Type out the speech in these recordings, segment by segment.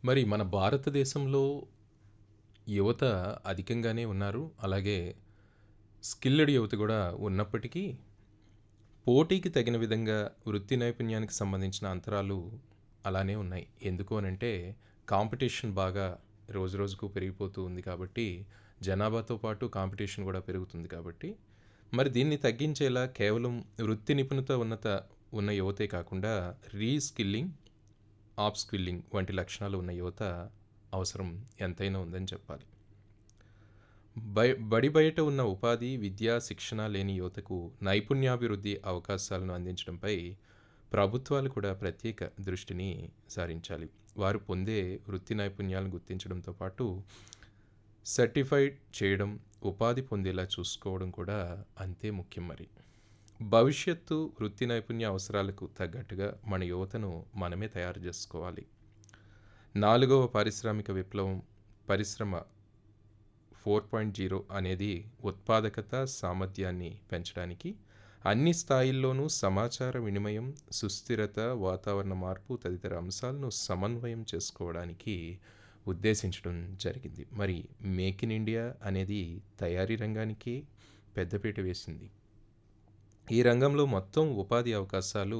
మరి మన భారతదేశంలో యువత అధికంగానే ఉన్నారు. అలాగే స్కిల్డ్ యువత గూడా ఉన్నప్పటికీ, పోటీకి తగిన విధంగా వృత్తి నైపుణ్యానికి సంబంధించిన అంతరాలు అలానే ఉన్నాయి. ఎందుకు అనంటే, కాంపిటీషన్ బాగా రోజురోజుకు పెరిగిపోతూ ఉంది కాబట్టి, జనాభాతో పాటు కాంపిటీషన్ గూడా పెరుగుతుంది కాబట్టి, మరి దీన్ని తగ్గించేలా కేవలం వృత్తి నిపుణత ఉన్నత ఉన్న యువతే కాకుండా, రీస్కిల్లింగ్, అప్‌స్కిల్లింగ్ వంటి లక్షణాలు ఉన్న యువత అవసరం ఎంతైనా ఉందని చెప్పాలి. బై బడి బయట ఉన్న ఉపాధి, విద్య, శిక్షణ లేని యువతకు నైపుణ్యాభివృద్ధి అవకాశాలను అందించడంపై ప్రభుత్వాలు కూడా ప్రత్యేక దృష్టిని సారించాలి. వారు పొందే వృత్తి నైపుణ్యాలను గుర్తించడంతో పాటు, సర్టిఫైడ్ చేయడం, ఉపాధి పొందేలా చూసుకోవడం కూడా అంతే ముఖ్యం మరి. భవిష్యత్తు వృత్తి నైపుణ్య అవసరాలకు తగ్గట్టుగా మన యువతను మనమే తయారు జేసుకోవాలి. నాలుగవ పారిశ్రామిక విప్లవం పరిశ్రమ 4.0 అనేది ఉత్పాదకత, సామర్థ్యాన్ని పెంచడానికి, అన్ని స్థాయిల్లోనూ సమాచార వినిమయం, సుస్థిరత, వాతావరణ మార్పు తదితర అంశాలను సమన్వయం చేసుకోవడానికి ఉద్దేశించడం జరిగింది. మరి మేక్ ఇన్ ఇండియా అనేది తయారీ రంగానికి పెద్దపీట వేసింది. ఈ రంగంలో మొత్తం ఉపాధి అవకాశాలు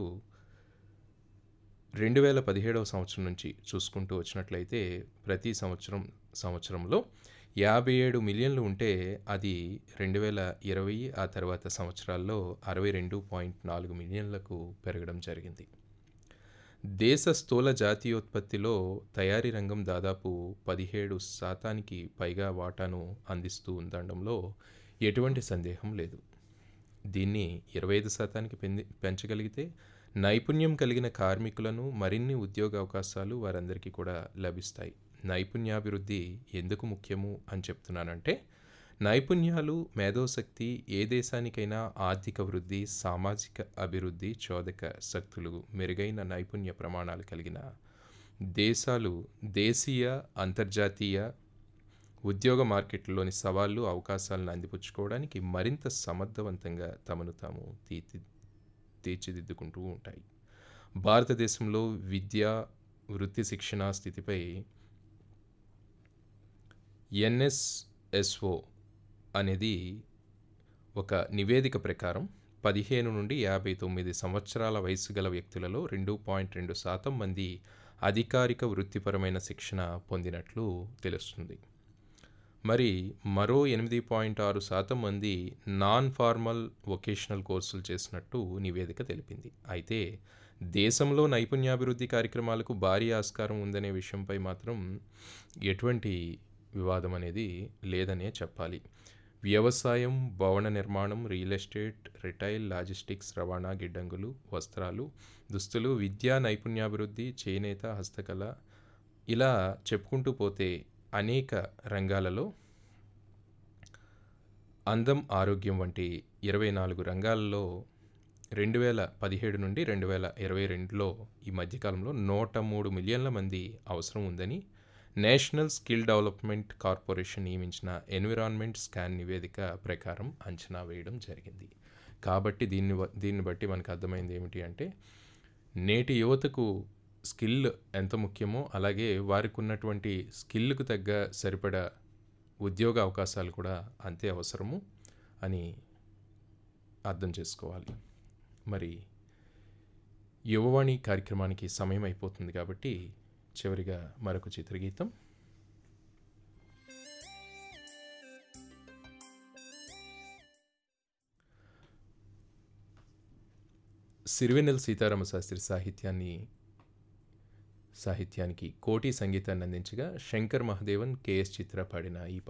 2017వ సంవత్సరం నుంచి చూసుకుంటూ వచ్చినట్లయితే, ప్రతి సంవత్సరం సంవత్సరంలో 57 మిలియన్లు ఉంటే, అది 2020 ఆ తర్వాత సంవత్సరాల్లో 62.4 మిలియన్లకు పెరగడం జరిగింది. దేశ స్థూల జాతీయోత్పత్తిలో తయారీ రంగం దాదాపు 17% పైగా వాటాను అందిస్తూ ఉందనడంలో ఎటువంటి సందేహం లేదు. దీన్ని 25%కి పెంది పెంచగలిగితే, నైపుణ్యం కలిగిన కార్మికులను, మరిన్ని ఉద్యోగావకాశాలు వారందరికీ కూడా లభిస్తాయి. నైపుణ్యాభివృద్ధి ఎందుకు ముఖ్యము అని చెప్తున్నానంటే, నైపుణ్యాలు, మేధోశక్తి ఏ దేశానికైనా ఆర్థిక వృద్ధి, సామాజిక అభివృద్ధి చోదక శక్తులు. మెరుగైన నైపుణ్య ప్రమాణాలు కలిగిన దేశాలు దేశీయ, అంతర్జాతీయ ఉద్యోగ మార్కెట్‌ల్లోని సవాళ్లు, అవకాశాలను అందిపుచ్చుకోవడానికి మరింత సమర్థవంతంగా తమను తాము తీర్చి తీర్చిదిద్దుకుంటూ ఉంటాయి. భారతదేశంలో విద్య, వృత్తి శిక్షణ స్థితిపై ఎన్ఎస్ఎస్ఓ అనేది ఒక నివేదిక ప్రకారం 15-59 సంవత్సరాల వయస్సు గల వ్యక్తులలో 2.2% మంది అధికారిక వృత్తిపరమైన శిక్షణ పొందినట్లు తెలుస్తుంది. మరి మరో 8.6% మంది నాన్ ఫార్మల్ వొకేషనల్ కోర్సులు చేసినట్టు నివేదిక తెలిపింది. అయితే దేశంలో నైపుణ్యాభివృద్ధి కార్యక్రమాలకు భారీ ఆస్కారం ఉందనే విషయంపై మాత్రం ఎటువంటి వివాదం అనేది లేదనే చెప్పాలి. వ్యవసాయం, భవన నిర్మాణం, రియల్ ఎస్టేట్, రిటైల్, లాజిస్టిక్స్, రవాణా, గిడ్డంగులు, వస్త్రాలు, దుస్తులు, విద్య, నైపుణ్యాభివృద్ధి, చేనేత, హస్తకళ ఇలా చెప్పుకుంటూ పోతే అనేక రంగాలలో అందం, ఆరోగ్యం వంటి 24 రంగాలలో 2017 నుండి 2022లో ఈ మధ్య కాలంలో 103 మిలియన్ల మంది అవసరం ఉందని నేషనల్ స్కిల్ డెవలప్‌మెంట్ కార్పొరేషన్ నియమించిన ఎన్విరాన్మెంట్ స్కాన్ నివేదిక ప్రకారం అంచనా వేయడం జరిగింది. కాబట్టి దీన్ని వ దీన్ని బట్టి మనకు అర్థమైంది ఏమిటి అంటే, నేటి యువతకు స్కిల్ ఎంత ముఖ్యమో, అలాగే వారికున్నటువంటి స్కిల్‌కు తగ్గ సరిపడా ఉద్యోగ అవకాశాలు కూడా అంతే అవసరము అని అర్థం చేసుకోవాలి. మరి యువవాణి కార్యక్రమానికి సమయం అయిపోతుంది కాబట్టి, చివరిగా మరొక చిత్రగీతం. సిరివెన్నెల సీతారామ శాస్త్రి సాహిత్యాన్ని సాహిత్యానికి కోటి సంగీతాన్ని అందించగా, శంకర్ మహాదేవన్, కెఎస్ చిత్ర పాడిన ఈ